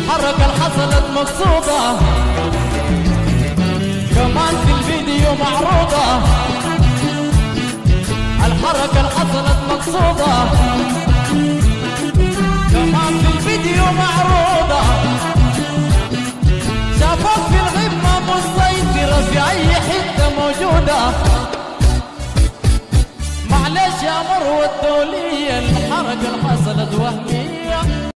الحركة اللي حصلت مقصودة كمان في الفيديو معروضة الحركة اللي حصلت مقصودة كمان في الفيديو معروضة شافوك في الغمة مسيطرة في أي حتة موجودة معلش يا مروة الدولية الحركة اللي حصلت وهمية